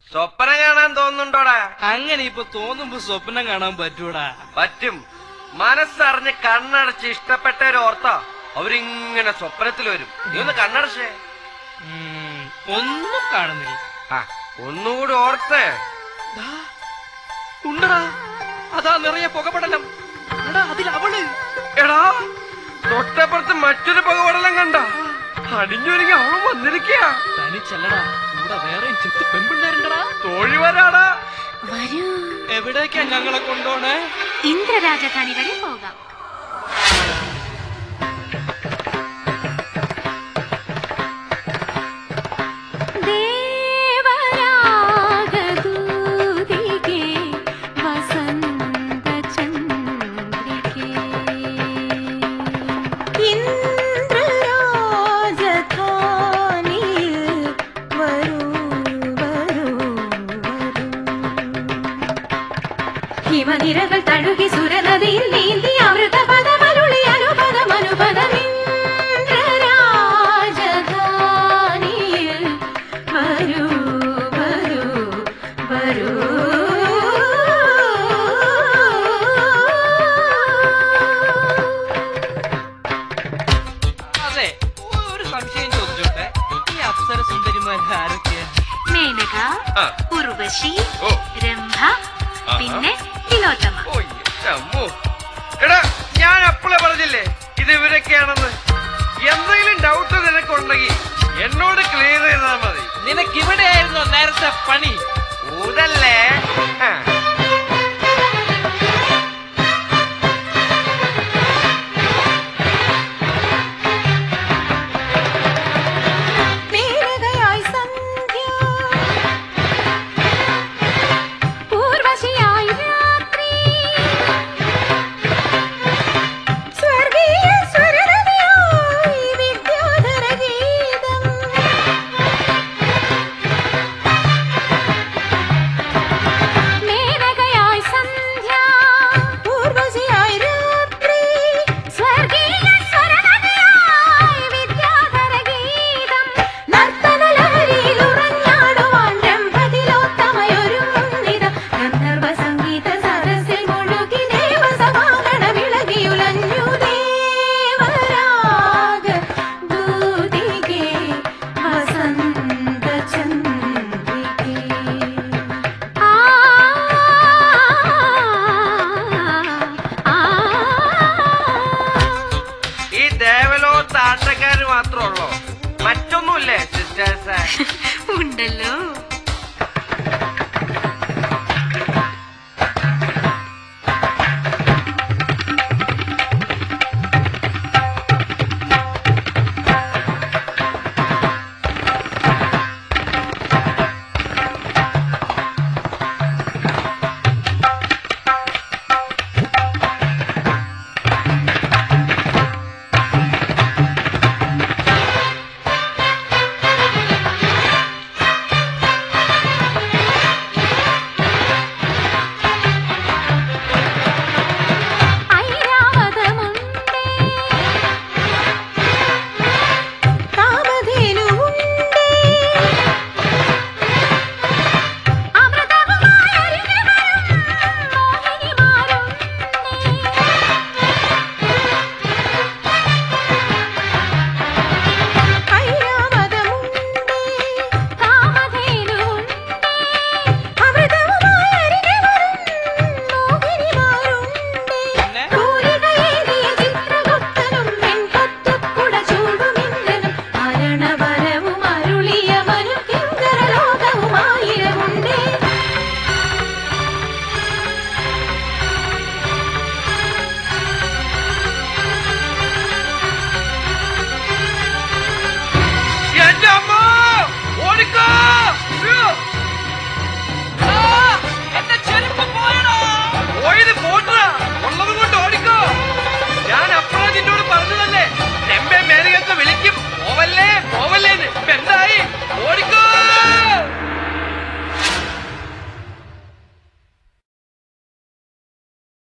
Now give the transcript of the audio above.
സ്വപ്നം കാണാൻ തോന്നുന്നുണ്ടോടാ അങ്ങനെ ഇപ്പൊ തോന്നുമ്പോ സ്വപ്നം കാണാൻ പറ്റൂടാ പറ്റും മനസ്സറിഞ്ഞ് കണ്ണടച്ച് ഇഷ്ടപ്പെട്ടവരെ ഓർത്താ അവരിങ്ങനെ സ്വപ്നത്തിൽ വരും നീ ഒന്ന് കണ്ണടച്ചേ ഉം, ഒന്നും കാണുന്നില്ല ആ ഒന്നുകൂടി ഓർത്തേ ദാ, ഉണ്ടടാ അതാ നിറയെ പുകപടലം എടാ അതിൽ അവള് എടാ തൊട്ടപ്പുറത്ത് മറ്റൊരു പകവടലം കണ്ട അടിഞ്ഞൊരുങ്ങി അവളും വന്നിരിക്കുക തനിച്ചല്ലടാ കൂടെ വേറെ ചെത്ത് പെമ്പിള്ളേരുണ്ടടാ തോഴി വരാടാ വരൂ എവിടേക്കാ ഞങ്ങളെ കൊണ്ടോണേ ഇന്ദ്രരാജധാനി വരെ പോകാം ദേവരാഗദൂതികേ വസന്തചന്ദ്രികേ ഇന്ദ്രരാജധാനിയിൽ വരൂ വരൂ വരൂ ഹിമനിരകൾ തഴുകി സുരനദിയിൽ നീന്തി അമൃത പദമരുളി അനുപദം അനുപദമിന്ദ്രരാജധാനിയിൽ വരൂ വരൂ വരൂ അതെ ഒരു സംശയം ചോദിച്ചോട്ടെ ഈ അപ്സര സുന്ദരിമാർ ആരൊക്കെയാ മേനക ആ. ഉർവശി ഓ. രംഭ പിന്നെ തിലോത്തമ ഓ എന്റെ അമ്മോ. എടാ ഞാൻ അപ്പളെ പറഞ്ഞില്ലേ ഇത് ഇവരൊക്കെയാണെന്ന് എന്തെങ്കിലും ഡൗട്ട് നിനക്കുണ്ടെങ്കിൽ എന്നോട് ക്ലിയർ ചെയ്താൽ മതി